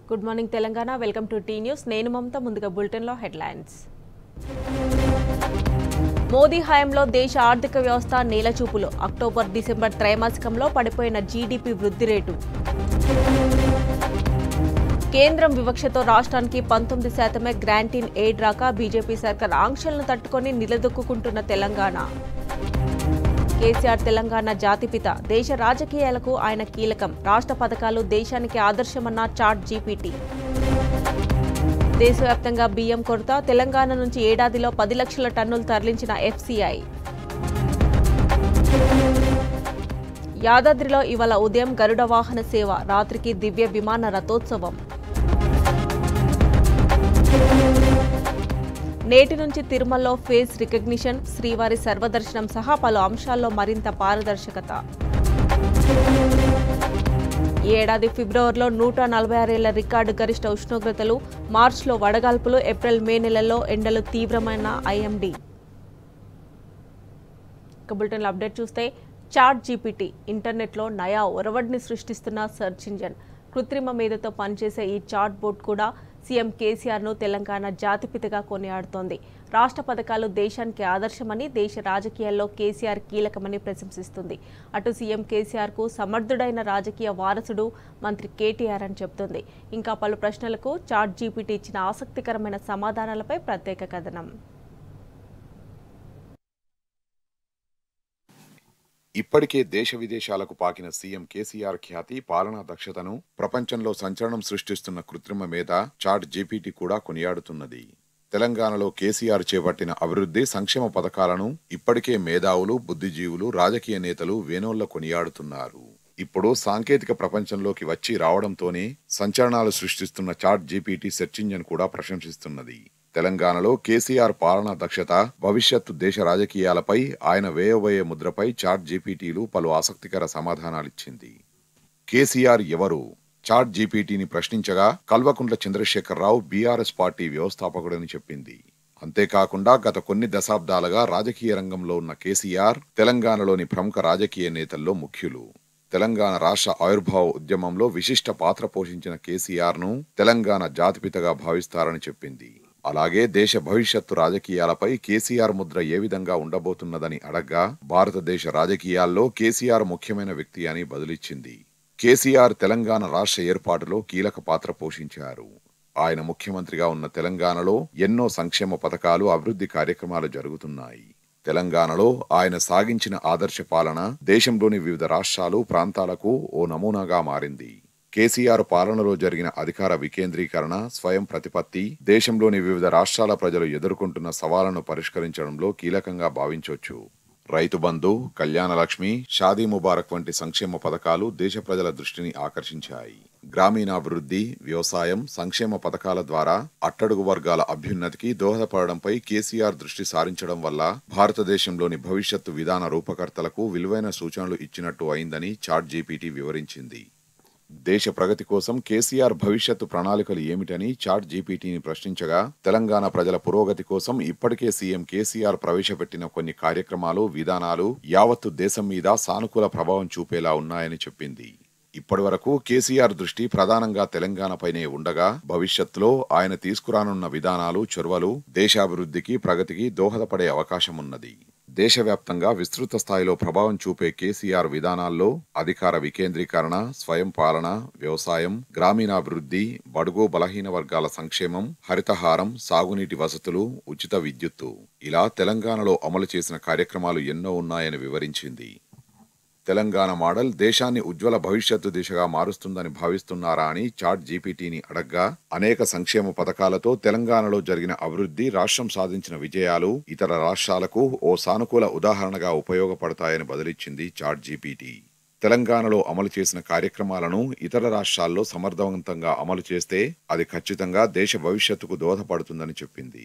good morning Telangana welcome to T news నేను మమత ముందుగా బులెటిన్లో హెడ్లైన్స్ మోదీ హయాంలో దేశ ఆర్థిక వ్యవస్థ నేలచూపులు అక్టోబర్ డిసెంబర్ త్రైమాసికంలో పడిపోయిన జీడీపీ వృద్ధి రేటు కేంద్రం వివక్షతో రాష్ట్రానికి పంతొమ్మిది శాతమే గ్రాంట్ ఇన్ ఎయిడ్ రాక బీజేపీ సర్కార్ ఆంక్షలను తట్టుకొని నిలదొక్కుంటున్న తెలంగాణ కేసీఆర్ తెలంగాణ జాతిపిత దేశ రాజకీయాలకు ఆయన కీలకం రాష్ట్ర పథకాలు దేశానికి ఆదర్శమన్న చాట్ జీపీటీ దేశవ్యాప్తంగా బియ్యం కొరత తెలంగాణ నుంచి ఏడాదిలో పది లక్షల టన్నులు తరలించిన ఎఫ్సీఐ యాదాద్రిలో ఇవాళ ఉదయం గరుడ వాహన సేవ రాత్రికి దివ్య విమాన రథోత్సవం నేటి నుంచి తిరుమలలో ఫేస్ రికగ్నిషన్ శ్రీవారి సర్వదర్శనం సహా పలు అంశాల్లో మరింత పారదర్శకత ఈ ఏడాది ఫిబ్రవరిలో నూట నలభై ఆరేళ్ల రికార్డు గరిష్ట ఉష్ణోగ్రతలు మార్చిలో వడగాల్పులు ఏప్రిల్ మే నెలల్లో ఎండలు తీవ్రమైన ఐఎండీ ఇక బులెటిన్లో అప్డేట్ చూస్తే చాట్ జీపీటీ ఇంటర్నెట్లో నయా ఒరవడిని సృష్టిస్తున్న సెర్చ్ ఇంజన్ కృత్రిమ మేధతో పనిచేసే ఈ చాట్ బోట్ కూడా సీఎం కేసీఆర్ను తెలంగాణ జాతిపితగా కొనియాడుతోంది రాష్ట్ర పథకాలు దేశానికి ఆదర్శమని దేశ రాజకీయాల్లో కేసీఆర్ కీలకమని ప్రశంసిస్తుంది అటు సీఎం కేసీఆర్కు సమర్థుడైన రాజకీయ వారసుడు మంత్రి కేటీఆర్ అని చెబుతుంది ఇంకా పలు ప్రశ్నలకు చాట్ జీపీటీ ఇచ్చిన ఆసక్తికరమైన సమాధానాలపై ప్రత్యేక కథనం ఇప్పటికే దేశ విదేశాలకు పాకిన సీఎం కేసీఆర్ ఖ్యాతి పాలనా దక్షతను ప్రపంచంలో సంచలనం సృష్టిస్తున్న కృత్రిమ మీద చాట్ జీపీటీ కూడా కొనియాడుతున్నది తెలంగాణలో కేసీఆర్ చేపట్టిన అభివృద్ధి సంక్షేమ పథకాలను ఇప్పటికే మేధావులు బుద్ధిజీవులు రాజకీయ నేతలు వేనోళ్ల కొనియాడుతున్నారు ఇప్పుడు సాంకేతిక ప్రపంచంలోకి వచ్చి రావడంతోనే సంచలనాలు సృష్టిస్తున్న చాట్ జీపీటీ సెర్చ్ ఇంజన్ కూడా ప్రశంసిస్తున్నది తెలంగాణలో కేసీఆర్ పాలనా దక్షత భవిష్యత్తు దేశ రాజకీయాలపై ఆయన వేయబోయే ముద్రపై చాట్ జీపీటీలు పలు ఆసక్తికర సమాధానాలిచ్చింది కేసీఆర్ ఎవరు చాట్ జీపీటీని ప్రశ్నించగా కల్వకుంట్ల చంద్రశేఖరరావు బీఆర్ఎస్ పార్టీ వ్యవస్థాపకుడని చెప్పింది అంతేకాకుండా గత కొన్ని దశాబ్దాలుగా రాజకీయ రంగంలో ఉన్న కేసీఆర్ తెలంగాణలోని ప్రముఖ రాజకీయ నేతల్లో ముఖ్యులు తెలంగాణ రాష్ట్ర ఆవిర్భావ ఉద్యమంలో విశిష్ట పాత్ర పోషించిన కేసీఆర్ ను తెలంగాణ జాతిపితగా భావిస్తారని చెప్పింది అలాగే దేశ భవిష్యత్తు రాజకీయాలపై కేసీఆర్ ముద్ర ఏ విధంగా ఉండబోతున్నదని అడగ్గా భారతదేశ రాజకీయాల్లో కేసీఆర్ ముఖ్యమైన వ్యక్తి అని బదులిచ్చింది కేసీఆర్ తెలంగాణ రాష్ట్ర ఏర్పాటులో కీలక పాత్ర పోషించారు ఆయన ముఖ్యమంత్రిగా ఉన్న తెలంగాణలో ఎన్నో సంక్షేమ పథకాలు అభివృద్ధి కార్యక్రమాలు జరుగుతున్నాయి తెలంగాణలో ఆయన సాగించిన ఆదర్శ పాలన దేశంలోని వివిధ రాష్ట్రాలు ప్రాంతాలకు ఓ నమూనాగా మారింది కేసీఆర్ పాలనలో జరిగిన అధికార వికేంద్రీకరణ స్వయం ప్రతిపత్తి దేశంలోని వివిధ రాష్ట్రాల ప్రజలు ఎదుర్కొంటున్న సవాళ్లను పరిష్కరించడంలో కీలకంగా భావించవచ్చు రైతు బంధు కళ్యాణ లక్ష్మి షాదీ ముబారక్ వంటి సంక్షేమ పథకాలు దేశ ప్రజల దృష్టిని ఆకర్షించాయి గ్రామీణాభివృద్ధి వ్యవసాయం సంక్షేమ పథకాల ద్వారా అట్టడుగు వర్గాల అభ్యున్నతికి దోహదపడడంపై కేసీఆర్ దృష్టి సారించడం వల్ల భారతదేశంలోని భవిష్యత్తు విధాన రూపకర్తలకు విలువైన సూచనలు ఇచ్చినట్టు అయిందని చాట్ జీపీటీ వివరించింది దేశ ప్రగతి కోసం కేసీఆర్ భవిష్యత్తు ప్రణాళికలు ఏమిటని చాట్ జీపీటీని ప్రశ్నించగా తెలంగాణ ప్రజల పురోగతి కోసం ఇప్పటికే సీఎం కేసీఆర్ ప్రవేశపెట్టిన కొన్ని కార్యక్రమాలు విధానాలు యావత్తు దేశం మీద సానుకూల ప్రభావం చూపేలా ఉన్నాయని చెప్పింది ఇప్పటివరకు కేసీఆర్ దృష్టి ప్రధానంగా తెలంగాణపైనే ఉండగా భవిష్యత్తులో ఆయన తీసుకురానున్న విధానాలు చొరవలు దేశాభివృద్ధికి ప్రగతికి దోహదపడే అవకాశం ఉన్నది దేశవ్యాప్తంగా విస్తృత స్థాయిలో ప్రభావం చూపే కేసీఆర్ విధానాల్లో అధికార వికేంద్రీకరణ స్వయం పాలన వ్యవసాయం గ్రామీణాభివృద్ధి బడుగు బలహీన వర్గాల సంక్షేమం హరితహారం సాగునీటి వసతులు ఉచిత విద్యుత్తు ఇలా తెలంగాణలో అమలు చేసిన కార్యక్రమాలు ఎన్నో ఉన్నాయని వివరించింది తెలంగాణ మోడల్ దేశాన్ని ఉజ్వల భవిష్యత్తు దిశగా మారుస్తుందని భావిస్తున్నారా అని చాట్ జీపీటీని అడగ్గా అనేక సంక్షేమ పథకాలతో తెలంగాణలో జరిగిన అభివృద్ధి రాష్ట్రం సాధించిన విజయాలు ఇతర రాష్ట్రాలకు ఓ సానుకూల ఉదాహరణగా ఉపయోగపడతాయని బదులిచ్చింది చాట్ జీపీటీ తెలంగాణలో అమలు చేసిన కార్యక్రమాలను ఇతర రాష్ట్రాల్లో సమర్థవంతంగా అమలు చేస్తే అది ఖచ్చితంగా దేశ భవిష్యత్తుకు దోహదపడుతుందని చెప్పింది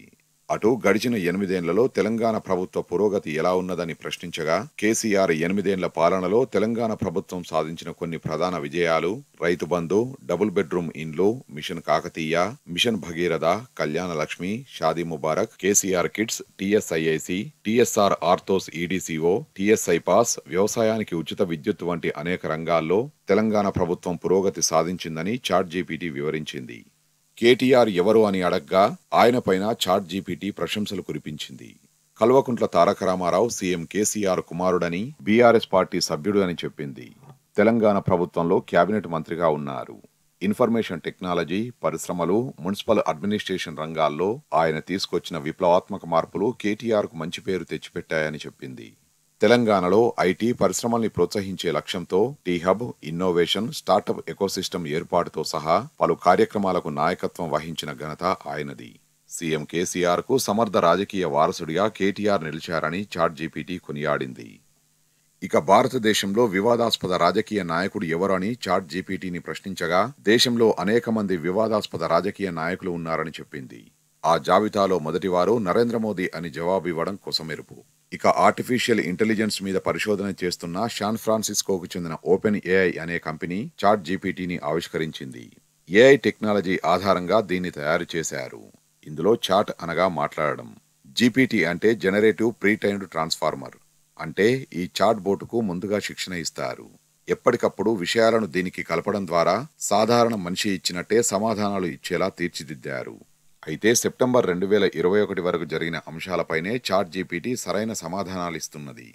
అటు గడిచిన ఎనిమిదేళ్లలో తెలంగాణ ప్రభుత్వ పురోగతి ఎలా ఉన్నదని ప్రశ్నించగా కేసీఆర్ ఎనిమిదేళ్ల పాలనలో తెలంగాణ ప్రభుత్వం సాధించిన కొన్ని ప్రధాన విజయాలు రైతు బంధు డబుల్ బెడ్రూమ్ ఇండ్లు mission Kakatiya mission Bhagiratha Kalyana Lakshmi Shaadi Mubarak KCR kits TSIIC TSR ఆర్థోస్ ఈడీసీఓ టీఎస్ఐ పాస్ వ్యవసాయానికి ఉచిత విద్యుత్ వంటి అనేక రంగాల్లో తెలంగాణ ప్రభుత్వం పురోగతి సాధించిందని చాట్ జీపీటీ వివరించింది కేటీఆర్ ఎవరు అని అడగ్గా ఆయనపైన చాట్ జీపీటీ ప్రశంసలు కురిపించింది కల్వకుంట్ల తారక రామారావు సీఎం కేసీఆర్ కుమారుడని బీఆర్ఎస్ పార్టీ సభ్యుడు అని చెప్పింది తెలంగాణ ప్రభుత్వంలో కేబినెట్ మంత్రిగా ఉన్నారు ఇన్ఫర్మేషన్ టెక్నాలజీ పరిశ్రమలు మున్సిపల్ అడ్మినిస్ట్రేషన్ రంగాల్లో ఆయన తీసుకొచ్చిన విప్లవాత్మక మార్పులు కేటీఆర్ కు మంచి పేరు తెచ్చిపెట్టాయని చెప్పింది తెలంగాణలో ఐటీ పరిశ్రమల్ని ప్రోత్సహించే లక్ష్యంతో T hub innovation startup ecosystem ఏర్పాటుతో సహా పలు కార్యక్రమాలకు నాయకత్వం వహించిన ఘనత ఆయనది సీఎం కేసీఆర్ కు సమర్థ రాజకీయ వారసుడిగా కేటీఆర్ నిలిచారని చాట్ జీపీటీ కొనియాడింది ఇక భారతదేశంలో వివాదాస్పద రాజకీయ నాయకుడు ఎవరు అని చాట్ జీపీటీని ప్రశ్నించగా దేశంలో అనేక మంది వివాదాస్పద రాజకీయ నాయకులు ఉన్నారని చెప్పింది ఆ జాబితాలో మొదటివారు నరేంద్ర మోదీ అని జవాబివ్వడం కొసమెరుపు ఇక ఆర్టిఫిషియల్ ఇంటెలిజెన్స్ మీద పరిశోధన చేస్తున్న శాన్ ఫ్రాన్సిస్కోకు చెందిన ఓపెన్ ఏఐ అనే కంపెనీ చాట్ జీపీటీని ఆవిష్కరించింది ఏఐ టెక్నాలజీ ఆధారంగా దీన్ని తయారు చేశారు ఇందులో చాట్ అనగా మాట్లాడడం జీపీటీ అంటే జనరేటివ్ ప్రీ టైమ్డ్ ట్రాన్స్ఫార్మర్ అంటే ఈ చాట్ బోటుకు ముందుగా శిక్షణ ఇస్తారు ఎప్పటికప్పుడు విషయాలను దీనికి కలపడం ద్వారా సాధారణ మనిషి ఇచ్చినట్టే సమాధానాలు ఇచ్చేలా తీర్చిదిద్దారు అయితే సెప్టెంబర్ రెండు వేల ఇరవై ఒకటి వరకు జరిగిన అంశాలపైనే చాట్ జీపీటీ సరైన సమాధానాలు ఇస్తున్నది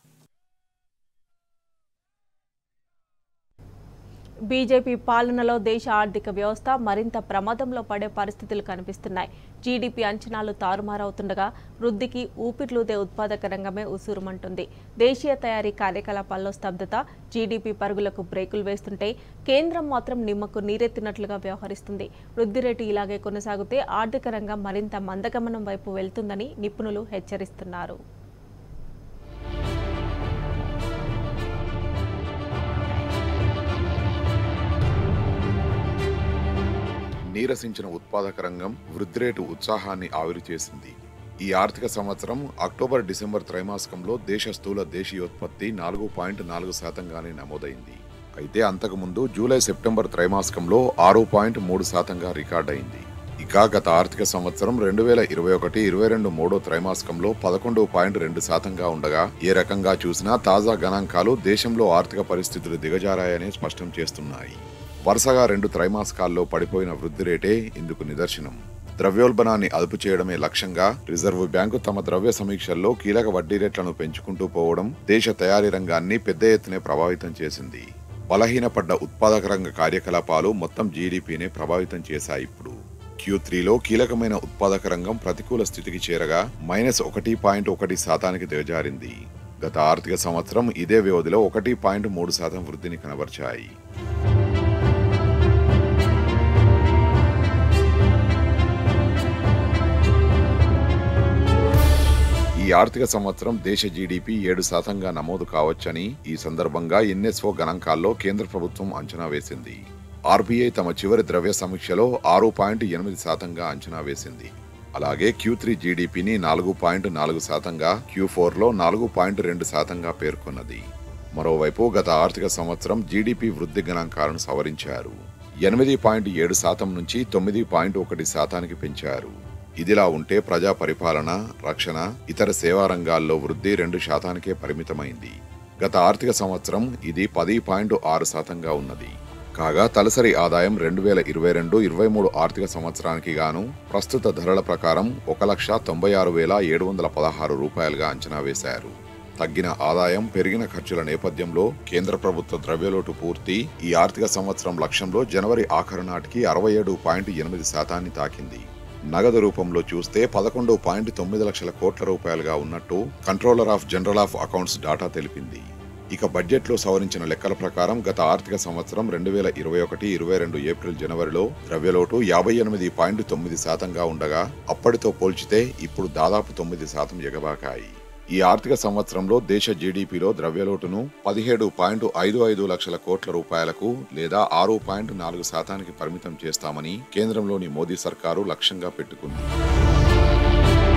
బీజేపీ పాలనలో దేశ ఆర్థిక వ్యవస్థ మరింత ప్రమాదంలో పడే పరిస్థితులు కనిపిస్తున్నాయి జీడీపీ అంచనాలు తారుమారవుతుండగా వృద్ధికి ఊపిర్లూదే ఉత్పాదక రంగమే ఉసూరుమంటుంది దేశీయ తయారీ కార్యకలాపాల్లో స్తబ్దత జీడీపీ పరుగులకు బ్రేకులు వేస్తుంటే కేంద్రం మాత్రం నిమ్మకు నీరెత్తినట్లుగా వ్యవహరిస్తుంది వృద్ధి రేటు ఇలాగే కొనసాగితే ఆర్థిక రంగం మరింత మందగమనం వైపు వెళ్తుందని నిపుణులు హెచ్చరిస్తున్నారు నీరసించిన ఉత్పాదక రంగం వృద్ధి రేటు ఉత్సాహాన్ని ఆవిరి చేసింది ఈ ఆర్థిక సంవత్సరం అక్టోబర్ డిసెంబర్ త్రైమాసికంలో దేశ స్థూల దేశీయోత్పత్తి నాలుగు పాయింట్ నాలుగు శాతంగానే నమోదైంది అయితే అంతకుముందు జూలై సెప్టెంబర్ త్రైమాసికంలో ఆరు పాయింట్ మూడు శాతంగా రికార్డైంది ఇక గత ఆర్థిక సంవత్సరం రెండు వేల ఇరవై ఒకటి ఇరవై రెండు మూడో త్రైమాసికంలో పదకొండు పాయింట్ రెండు శాతంగా ఉండగా ఏ రకంగా చూసినా తాజా గణాంకాలు దేశంలో ఆర్థిక పరిస్థితులు దిగజారాయని స్పష్టం చేస్తున్నాయి వరుసగా రెండు త్రైమాసికాల్లో పడిపోయిన వృద్ధి రేటే ఇందుకు నిదర్శనం ద్రవ్యోల్బణాన్ని అదుపు చేయడమే లక్ష్యంగా రిజర్వ్ బ్యాంకు తమ ద్రవ్య సమీక్షల్లో కీలక వడ్డీ రేట్లను పెంచుకుంటూ పోవడం దేశ తయారీ రంగాన్ని పెద్ద ఎత్తునే ప్రభావితం చేసింది బలహీనపడ్డ ఉత్పాదక రంగ కార్యకలాపాలు మొత్తం జీడీపీనే ప్రభావితం చేశాయి ఇప్పుడు క్యూ త్రీలో కీలకమైన ఉత్పాదక రంగం ప్రతికూల స్థితికి చేరగా మైనస్ ఒకటి పాయింట్ ఒకటి శాతానికి దిగజారింది గత ఆర్థిక సంవత్సరం ఇదే వ్యవధిలో ఒకటి పాయింట్ మూడు శాతం వృద్ధిని కనబర్చాయి ఈ ఆర్థిక సంవత్సరం దేశ జీడీపీ ఏడు శాతంగా నమోదు కావచ్చని ఈ సందర్భంగా ఎన్ఎస్ఓ గణాంకాల్లో కేంద్ర ప్రభుత్వం అంచనా వేసింది ఆర్బీఐ తమ చివరి ద్రవ్య సమీక్షలో ఆరు పాయింట్ ఎనిమిది శాతంగా అంచనా వేసింది అలాగే క్యూ త్రీ జీడీపీని నాలుగు పాయింట్ నాలుగు శాతంగా క్యూ ఫోర్లో నాలుగు పాయింట్ రెండు శాతంగా పేర్కొన్నది మరోవైపు గత ఆర్థిక సంవత్సరం జీడీపీ వృద్ధి గణాంకాలను సవరించారు ఎనిమిది పాయింట్ ఏడు శాతం నుంచి తొమ్మిది పాయింట్ ఒకటి శాతానికి పెంచారు ఇదిలా ఉంటే ప్రజా పరిపాలన రక్షణ ఇతర సేవా రంగాల్లో వృద్ధి రెండు శాతానికే పరిమితమైంది గత ఆర్థిక సంవత్సరం ఇది పది పాయింట్ ఆరు శాతంగా ఉన్నది కాగా తలసరి ఆదాయం రెండు వేల ఇరవై రెండు ఇరవై మూడు ఆర్థిక సంవత్సరానికి గాను ప్రస్తుత ధరల ప్రకారం ఒక లక్ష తొంభై ఆరు వేల ఏడు వందల పదహారు రూపాయలుగా అంచనా వేశారు తగ్గిన ఆదాయం పెరిగిన ఖర్చుల నేపథ్యంలో కేంద్ర ప్రభుత్వ ద్రవ్యలోటు పూర్తి ఈ ఆర్థిక సంవత్సరం లక్ష్యంలో జనవరి ఆఖరు నాటికి అరవై ఏడు పాయింట్ ఎనిమిది శాతాన్ని తాకింది నగదు రూపంలో చూస్తే పదకొండు పాయింట్ తొమ్మిది లక్షల కోట్ల రూపాయలుగా ఉన్నట్టు controller of general of accounts data తెలిపింది ఇక బడ్జెట్లో సవరించిన లెక్కల ప్రకారం గత ఆర్థిక సంవత్సరం రెండు వేల ఇరవై ఒకటి ఇరవై రెండు ఏప్రిల్ జనవరిలో ద్రవ్యలోటు యాభై ఎనిమిది పాయింట్ తొమ్మిది శాతంగా ఉండగా అప్పటితో పోల్చితే ఇప్పుడు దాదాపు తొమ్మిది శాతం ఎగబాకాయి ఈ ఆర్థిక సంవత్సరంలో దేశ జీడీపీలో ద్రవ్యలోటును పదిహేడు పాయింట్ ఐదు ఐదు లక్షల కోట్ల రూపాయలకు లేదా ఆరు పాయింట్ నాలుగు శాతానికి పరిమితం చేస్తామని కేంద్రంలోని మోదీ సర్కారు లక్ష్యంగా పెట్టుకుంది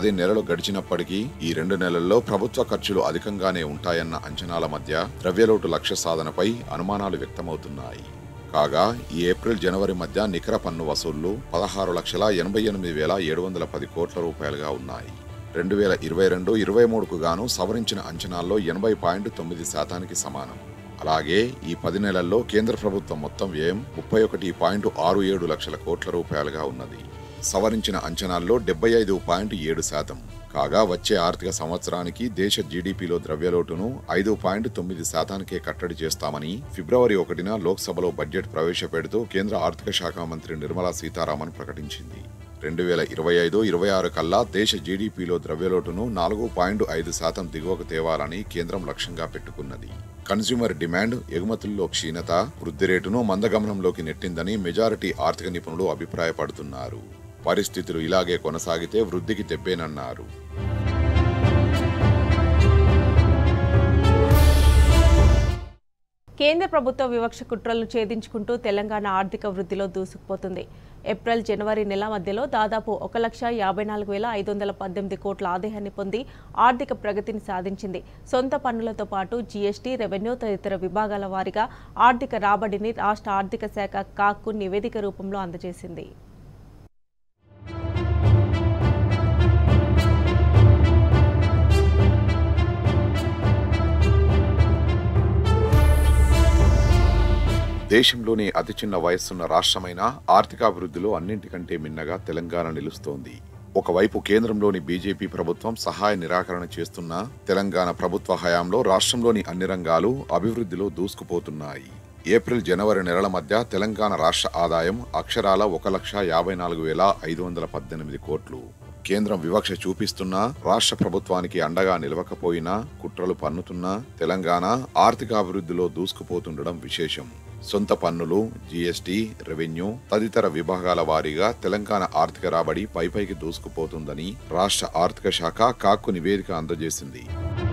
పది నెలలు గడిచినప్పటికీ ఈ రెండు నెలల్లో ప్రభుత్వ ఖర్చులు అధికంగానే ఉంటాయన్న అంచనాల మధ్య ద్రవ్యలోటు లక్ష్య సాధనపై అనుమానాలు వ్యక్తమవుతున్నాయి కాగా ఈ ఏప్రిల్ జనవరి మధ్య నికర పన్ను వసూళ్లు పదహారు లక్షల ఎనభై ఎనిమిది వేల ఏడు వందల పది కోట్ల రూపాయలుగా ఉన్నాయి రెండు వేల ఇరవై రెండు ఇరవై మూడుకు గాను సవరించిన అంచనాల్లో ఎనభై పాయింట్ తొమ్మిది శాతానికి సమానం అలాగే ఈ పది నెలల్లో కేంద్ర ప్రభుత్వం మొత్తం వ్యయం ముప్పై ఒకటి పాయింట్ ఆరు ఏడు లక్షల కోట్ల రూపాయలుగా ఉన్నది సవరించిన అంచనాల్లో డెబ్బై ఐదు పాయింట్ ఏడు శాతం కాగా వచ్చే ఆర్థిక సంవత్సరానికి దేశ జీడీపీలో ద్రవ్యలోటును ఐదు పాయింట్ తొమ్మిది శాతానికే కట్టడి చేస్తామని ఫిబ్రవరి ఒకటిన లోక్సభలో బడ్జెట్ ప్రవేశపెడుతూ కేంద్ర ఆర్థిక శాఖ మంత్రి నిర్మలా సీతారామన్ ప్రకటించింది రెండు వేల ఇరవై ఐదు ఇరవై ఆరు కల్లా దేశ జీడీపీలో ద్రవ్యలోటును నాలుగు పాయింట్ ఐదు శాతం దిగువకు తేవాలని కేంద్రం లక్ష్యంగా పెట్టుకున్నది కన్స్యూమర్ డిమాండ్ ఎగుమతుల్లో క్షీణత వృద్ధి రేటును మందగమనంలోకి నెట్టిందని మెజారిటీ ఆర్థిక నిపుణులు అభిప్రాయపడుతున్నారు పరిస్థితులు ఇలాగే కొనసాగితే వృద్ధికి తెప్పేనన్నారు కేంద్ర ప్రభుత్వ వివక్ష కుట్రలను ఛేదించుకుంటూ తెలంగాణ ఆర్థిక వృద్ధిలో దూసుకుపోతుంది ఏప్రిల్ జనవరి నెల మధ్యలో దాదాపు ఒక లక్ష యాభై నాలుగు వేల ఐదు వందల పద్దెనిమిది కోట్ల ఆదాయాన్ని పొంది ఆర్థిక ప్రగతిని సాధించింది సొంత పన్నులతో పాటు జీఎస్టీ రెవెన్యూ తదితర విభాగాల వారీగా ఆర్థిక రాబడిని రాష్ట్ర ఆర్థిక శాఖ కాక్కు నివేదిక రూపంలో అందజేసింది దేశంలోనే అతి చిన్న వయస్సున్న రాష్ట్రమైన ఆర్థికాభివృద్ధిలో అన్నింటికంటే మిన్నగా తెలంగాణ నిలుస్తోంది ఒకవైపు కేంద్రంలోని బీజేపీ ప్రభుత్వం సహాయ నిరాకరణ చేస్తున్న తెలంగాణ ప్రభుత్వ హయాంలో రాష్ట్రంలోని అన్ని రంగాలు అభివృద్ధిలో దూసుకుపోతున్నాయి ఏప్రిల్ జనవరి నెలల మధ్య తెలంగాణ రాష్ట్ర ఆదాయం అక్షరాల ఒక లక్ష యాభై నాలుగు వేల ఐదు వందల పద్దెనిమిది కోట్లు కేంద్రం వివక్ష చూపిస్తున్నా రాష్ట్ర ప్రభుత్వానికి అండగా నిలవకపోయినా కుట్రలు పన్నుతున్నా తెలంగాణ ఆర్థికాభివృద్ధిలో దూసుకుపోతుండడం విశేషం సొంత పన్నులు జీఎస్టీ రెవెన్యూ తదితర విభాగాల వారీగా తెలంగాణ ఆర్థిక రాబడి పైపైకి దూసుకుపోతుందని రాష్ట్ర ఆర్థిక శాఖ కాక్కు నివేదిక అందజేసింది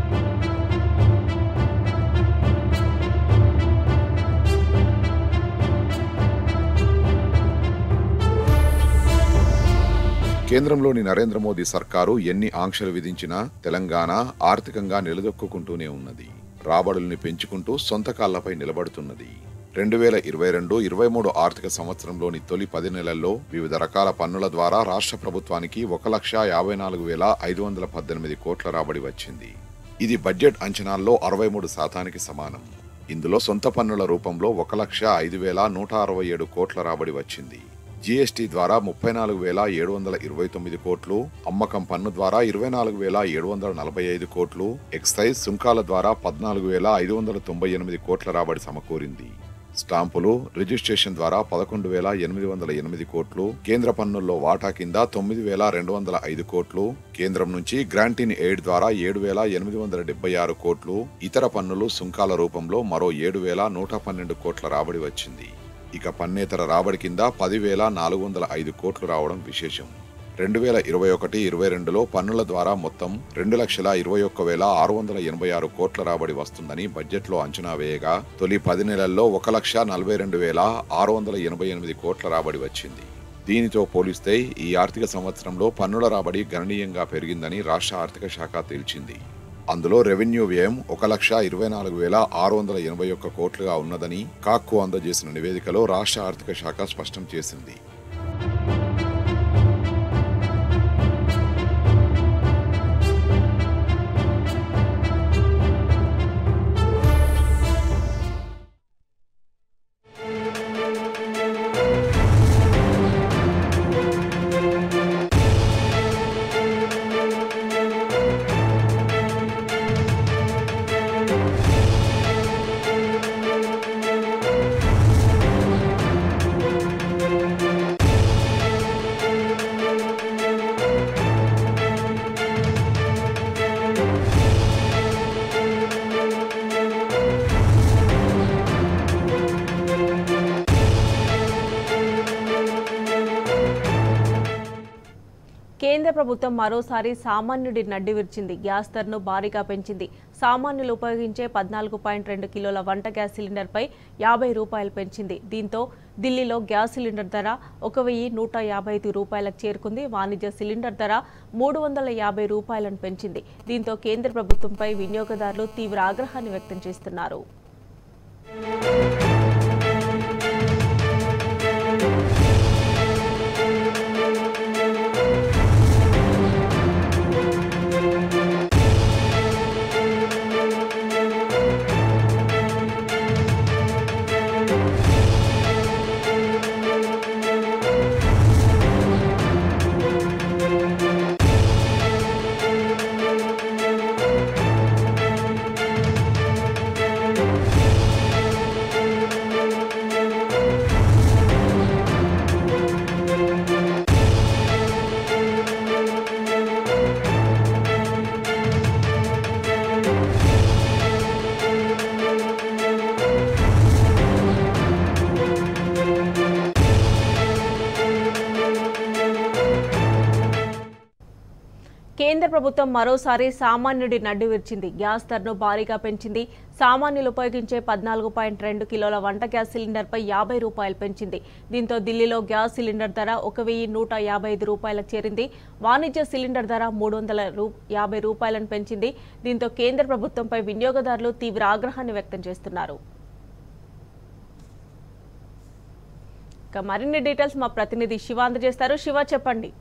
కేంద్రంలోని నరేంద్ర మోదీ సర్కారు ఎన్ని ఆంక్షలు విధించినా తెలంగాణ ఆర్థికంగా నిలదొక్కుంటూనే ఉన్నది రాబడుల్ని పెంచుకుంటూ సొంత కాళ్లపై నిలబడుతున్నది రెండు వేల ఇరవై రెండు ఇరవై మూడు ఆర్థిక సంవత్సరంలోని తొలి పది నెలల్లో వివిధ రకాల పన్నుల ద్వారా రాష్ట్ర ప్రభుత్వానికి ఒక లక్ష యాభై నాలుగు వేల ఐదు వందల పద్దెనిమిది కోట్ల రాబడి వచ్చింది ఇది బడ్జెట్ అంచనాల్లో అరవై మూడు శాతానికి సమానం ఇందులో సొంత పన్నుల రూపంలో ఒక లక్ష ఐదు వేల నూట అరవై ఏడు కోట్ల రాబడి వచ్చింది జీఎస్టీ ద్వారా ముప్పై నాలుగు వేల ఏడు వందల ఇరవై తొమ్మిది కోట్లు అమ్మకం పన్ను ద్వారా ఇరవై నాలుగు వేల ఏడు వందల నలభై ఐదు కోట్లు ఎక్సైజ్ సుంకాల ద్వారా పద్నాలుగు వేల ఐదు వందల తొంభై ఎనిమిది కోట్ల రాబడి సమకూరింది స్టాంపులు రిజిస్ట్రేషన్ ద్వారా పదకొండు వేల ఎనిమిది వందల ఎనిమిది కోట్లు కేంద్ర పన్నుల్లో వాటా కింద తొమ్మిది వేల రెండు వందల ఐదు కోట్లు కేంద్రం నుంచి గ్రాంట్ ఇన్ ఎయిడ్ ద్వారా ఏడు వేల ఎనిమిది వందల డెబ్బై ఆరు కోట్లు ఇతర పన్నులు సుంకాల రూపంలో మరో ఏడు వేల నూట పన్నెండు కోట్ల రాబడి వచ్చింది ఇక పన్నేతర రాబడి కింద పదివేల నాలుగు వందల ఐదు కోట్లు రావడం విశేషం రెండు వేల ఇరవై ఒకటి ఇరవై రెండులో పన్నుల ద్వారా మొత్తం రెండు లక్షల ఇరవై ఒక్క వేల ఆరు వందల ఎనభై ఆరు కోట్ల రాబడి వస్తుందని బడ్జెట్లో అంచనా వేయగా తొలి పది నెలల్లో ఒక లక్ష నలభై రెండు వేల ఆరు వందల ఎనభై ఎనిమిది కోట్ల రాబడి వచ్చింది దీనితో పోలిస్తే ఈ ఆర్థిక సంవత్సరంలో పన్నుల రాబడి గణనీయంగా పెరిగిందని రాష్ట్ర ఆర్థిక శాఖ తేల్చింది అందులో రెవెన్యూ వ్యయం ఒక లక్ష ఇరవై నాలుగు వేల ఆరు వందల ఎనభై ఒక్క కోట్లుగా ఉన్నదని కాక్కు అందజేసిన నివేదికలో రాష్ట్ర ఆర్థిక శాఖ స్పష్టం చేసింది కేంద్ర ప్రభుత్వం మరోసారి సామాన్యుడి నడ్డి విరిచింది గ్యాస్ ధరను భారీగా పెంచింది సామాన్యులు ఉపయోగించే పద్నాలుగు పాయింట్ రెండు కిలోల వంట గ్యాస్ సిలిండర్పై యాభై రూపాయలు పెంచింది దీంతో ఢిల్లీలో గ్యాస్ సిలిండర్ ధర ఒక వెయ్యి నూట యాభై ఐదు రూపాయలకు చేరుకుంది వాణిజ్య సిలిండర్ ధర మూడు వందల యాభై రూపాయలను పెంచింది దీంతో కేంద్ర ప్రభుత్వంపై వినియోగదారులు తీవ్ర ఆగ్రహాన్ని వ్యక్తం చేస్తున్నారు కేంద్ర ప్రభుత్వం మరోసారి సామాన్యుడి నడ్డి విరిచింది గ్యాస్ ధరను భారీగా పెంచింది సామాన్యులు ఉపయోగించే పద్నాలుగు పాయింట్ రెండు కిలోల వంట గ్యాస్ సిలిండర్పై యాభై రూపాయలు పెంచింది దీంతో ఢిల్లీలో గ్యాస్ సిలిండర్ ధర ఒక వెయ్యి నూట యాభై ఐదు రూపాయలకు చేరింది వాణిజ్య సిలిండర్ ధర మూడు వందల రూ యాభై రూపాయలను పెంచింది దీంతో కేంద్ర ప్రభుత్వంపై వినియోగదారులు తీవ్ర ఆగ్రహాన్ని వ్యక్తం చేస్తున్నారు ఇక మరిన్ని డీటెయిల్స్ మా ప్రతినిధి శివ అందజేస్తారు శివ చెప్పండి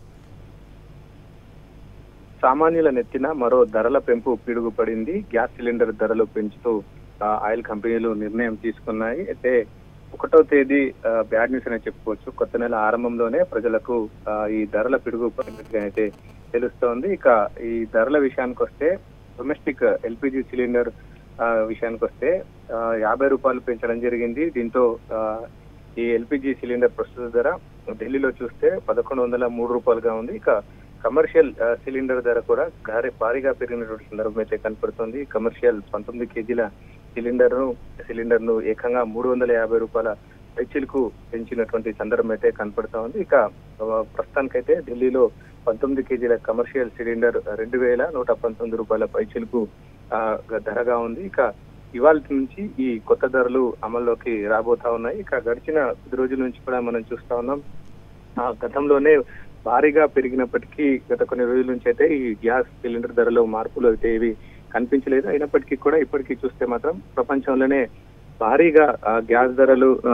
సామాన్యుల నెత్తిన మరో ధరల పెంపు పిడుగుపడింది గ్యాస్ సిలిండర్ ధరలు పెంచుతూ ఆ, ఆయిల్ కంపెనీలు నిర్ణయం తీసుకున్నాయి అయితే ఒకటో తేదీ ఆ, బ్యాడ్ న్యూస్ అనే చెప్పుకోవచ్చు కొత్త నెల ఆరంభంలోనే ప్రజలకు ఆ, ఈ ధరల పిడుగు పడినట్టుగా అయితే తెలుస్తోంది ఇక ఈ ధరల విషయానికి వస్తే డొమెస్టిక్ ఎల్పిజి సిలిండర్ ఆ, విషయానికి వస్తే ఆ, యాభై రూపాయలు పెంచడం జరిగింది దీంతో ఆ, ఈ ఎల్పిజి సిలిండర్ ప్రస్తుత ధర ఢిల్లీలో చూస్తే పదకొండు వందల మూడు రూపాయలుగా ఉంది ఇక కమర్షియల్ ఆ, సిలిండర్ ధర కూడా భారీ- భారీగా పెరిగినటువంటి సందర్భం అయితే కనపడుతుంది కమర్షియల్ పంతొమ్మిది కేజీల సిలిండర్ ను సిలిండర్ ను ఏకంగా మూడు వందల యాభై రూపాయల పైచీలకు పెంచినటువంటి సందర్భం అయితే కనపడుతా ఉంది ఇక ఆ, ప్రస్తుతానికైతే ఢిల్లీలో పంతొమ్మిది కేజీల కమర్షియల్ సిలిండర్ రెండు వేల నూట పంతొమ్మిది రూపాయల పైచీలకు ఆ, ధరగా ఉంది ఇక ఇవాళ నుంచి ఈ కొత్త ధరలు అమల్లోకి రాబోతా ఉన్నాయి ఇక గడిచిన కొద్ది రోజుల నుంచి కూడా మనం చూస్తా ఉన్నాం ఆ గతంలోనే భారీగా పెరిగినప్పటికీ గత కొన్ని రోజుల నుంచి అయితే ఈ గ్యాస్ సిలిండర్ ధరలో మార్పులు అయితే ఏవి కనిపించలేదు అయినప్పటికీ కూడా ఇప్పటికీ చూస్తే మాత్రం ప్రపంచంలోనే భారీగా ఆ, గ్యాస్ ధరలు ఆ,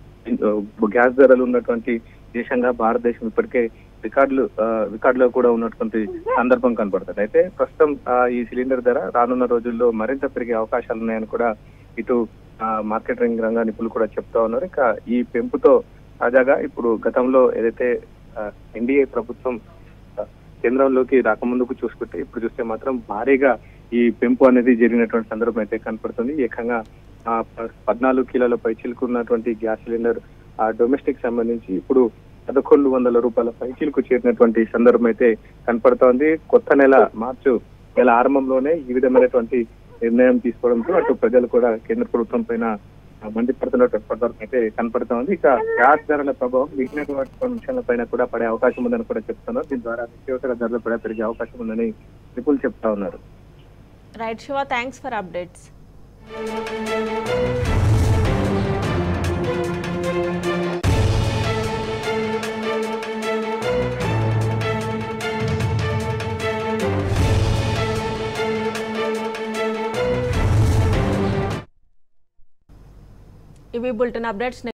గ్యాస్ ధరలు ఉన్నటువంటి దేశంగా భారతదేశం ఇప్పటికే రికార్డులు ఆ, రికార్డులో కూడా ఉన్నటువంటి సందర్భం కనపడుతుంది అయితే ప్రస్తుతం ఆ, ఈ సిలిండర్ ధర రానున్న రోజుల్లో మరింత పెరిగే అవకాశాలు ఉన్నాయని కూడా ఇటు ఆ, మార్కెటింగ్ రంగ నిపుణులు కూడా చెప్తా ఉన్నారు ఇక ఈ పెంపుతో తాజాగా ఇప్పుడు గతంలో ఏదైతే ఎన్డీఏ ప్రభుత్వం ఆ, కేంద్రంలోకి రాకముందుకు చూసుకుంటే ఇప్పుడు చూస్తే మాత్రం భారీగా ఈ పెంపు అనేది జరిగినటువంటి సందర్భం అయితే కనపడుతుంది ఏకంగా ఆ, ప- పద్నాలుగు కిలోల పైచీలకు ఉన్నటువంటి గ్యాస్ సిలిండర్ ఆ డొమెస్టిక్ సంబంధించి ఇప్పుడు పదకొండు వందల రూపాయల పైచీలకు చేరినటువంటి సందర్భం అయితే కనపడుతోంది కొత్త నెల మార్చు నెల ఆరంభంలోనే ఈ విధమైనటువంటి నిర్ణయం తీసుకోవడంతో అటు ప్రజలు కూడా కేంద్ర ప్రభుత్వం పైన ఆ, మండిపడుతున్నటువంటి సందర్భం అయితే కనపడుతా ఉంది ఇక గ్యాస్ ధరల ప్రభావం మిగిలినటువంటి కొన్ని విషయాల పైన కూడా పడే అవకాశం ఉందని కూడా చెప్తున్నారు దీని ద్వారా నిత్యావసర ధరలు కూడా పెరిగే అవకాశం ఉందని నిపుణులు చెప్తా ఉన్నారు right Shiva thanks for updates ఇవి బులెటిన్ అప్డేట్స్